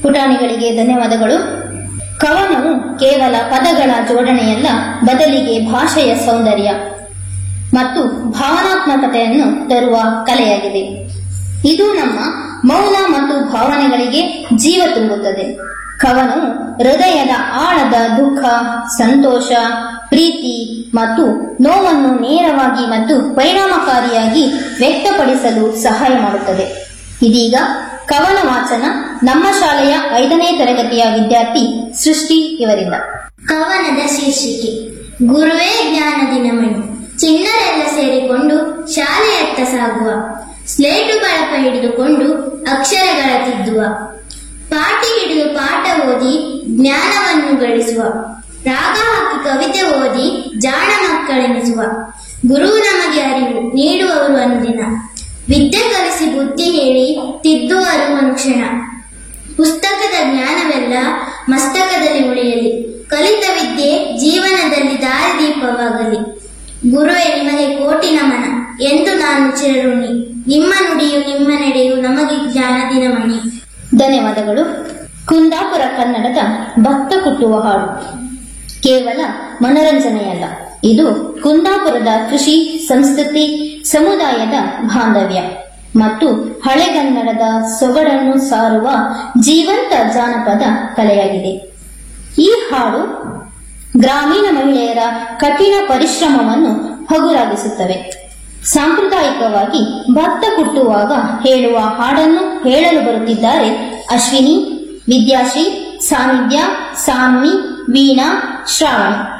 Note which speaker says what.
Speaker 1: ಪುಟಾಣಿಗಳಿಗೆ ಧನ್ಯವಾದಗಳು ಕವನವು ಕೇವಲ ಪದಗಳ ಜೋಡಣೆಯಲ್ಲ ಬದಲಿಗೆ ಭಾಷೆಯ ಸೌಂದರ್ಯ ಮತ್ತು ಭಾವನಾತ್ಮಕತೆಯನ್ನು ತರುವ ಕಲೆಯಾಗಿದೆ ಇದು ನಮ್ಮ ಮೌನ ಮತ್ತು ಭಾವನೆಗಳಿಗೆ ಜೀವ ತುಂಬುತ್ತದೆ ಕವನವು ಹೃದಯದ ಆಳದ ದುಃಖ ಸಂತೋಷ ಪ್ರೀತಿ ಮತ್ತು ನೋವನ್ನು ನೇರವಾಗಿ ಮತ್ತು ಪರಿಣಾಮಕಾರಿಯಾಗಿ ವ್ಯಕ್ತಪಡಿಸಲು ಸಹಾಯ ಮಾಡುತ್ತದೆ ಇದೀಗ ಕವನ ವಾಚನ ನಮ್ಮ ಶಾಲೆಯ ಐದನೇ ತರಗತಿಯ ವಿದ್ಯಾರ್ಥಿ ಸೃಷ್ಟಿ ಇವರಿಂದ
Speaker 2: ಕವನದ ಶೀರ್ಷಿಕೆ ಗುರುವೇ ಜ್ಞಾನದಿ ನಮನಿ ಚಿಣ್ಣರೆಲ್ಲ ಸೇರಿಕೊಂಡು ಶಾಲೆಯತ್ತ ಸಾಗುವ ಸ್ಲೇಟು ಬಳಪ ಹಿಡಿದುಕೊಂಡು ಅಕ್ಷರಗಳ ತಿದ್ದುವ ಪಾಟಿ ಹಿಡಿದು ಪಾಠ ಓದಿ ಜ್ಞಾನವನ್ನು ಗಳಿಸುವ ರಾಗ ಹಾಕಿ ಕವಿತೆ ಓದಿ ಜಾಣ ಮಕ್ಕಳೆನಿಸುವ ಗುರು ನಮಗೆ ಅರಿವು ನೀಡುವವರು ಅಂದಿನ ವಿದ್ಯೆ ಕಲಿಸಿ ಬುದ್ಧಿ ಹೇಳಿ ತಿದ್ದುವರು ಅನುಕ್ಷಣ ಪುಸ್ತಕದ ಜ್ಞಾನವೆಲ್ಲ ಮಸ್ತಕದಲ್ಲಿ ಉಳಿಯಲಿ ಕಲಿತ ವಿದ್ಯೆ ಜೀವನದಲ್ಲಿ ದಾರಿದೀಪವಾಗಲಿ ಗುರುವೇ ನಿಮಗೆ ಕೋಟಿ ನಮನ ಎಂದು ನಾನು ಚಿರಋಣಿ ನಿಮ್ಮ ನುಡಿಯು ನಿಮ್ಮ ನಡೆಯು ನಮಗೆ ಜ್ಞಾನದಿನ ಮಣಿ
Speaker 1: ಧನ್ಯವಾದಗಳು ಕುಂದಾಪುರ ಕನ್ನಡದ ಭಕ್ತ ಕುಟ್ಟುವ ಹಾಡು ಕೇವಲ ಮನರಂಜನೆಯಲ್ಲ ಇದು ಕುಂದಾಪುರದ ಕೃಷಿ ಸಂಸ್ಕೃತಿ ಸಮುದಾಯದ ಬಾಂಧವ್ಯ ಮತ್ತು ಹಳೆಗನ್ನಡದ ಸೊಗಡನ್ನು ಸಾರುವ ಜೀವಂತ ಜಾನಪದ ಕಲೆಯಾಗಿದೆ ಈ ಹಾಡು ಗ್ರಾಮೀಣ ಮಹಿಳೆಯರ ಕಠಿಣ ಪರಿಶ್ರಮವನ್ನು ಹಗುರಾಗಿಸುತ್ತವೆ ಸಾಂಪ್ರದಾಯಿಕವಾಗಿ ಭತ್ತ ಕುಟ್ಟುವಾಗ ಹೇಳುವ ಹಾಡನ್ನು ಹೇಳಲು ಬರುತ್ತಿದ್ದಾರೆ ಅಶ್ವಿನಿ ವಿದ್ಯಾಶ್ರೀ ಸಾನ್ನಿಧ್ಯ ಸಾನ್ವಿ ವೀಣಾ ಶ್ರಾವಣಿ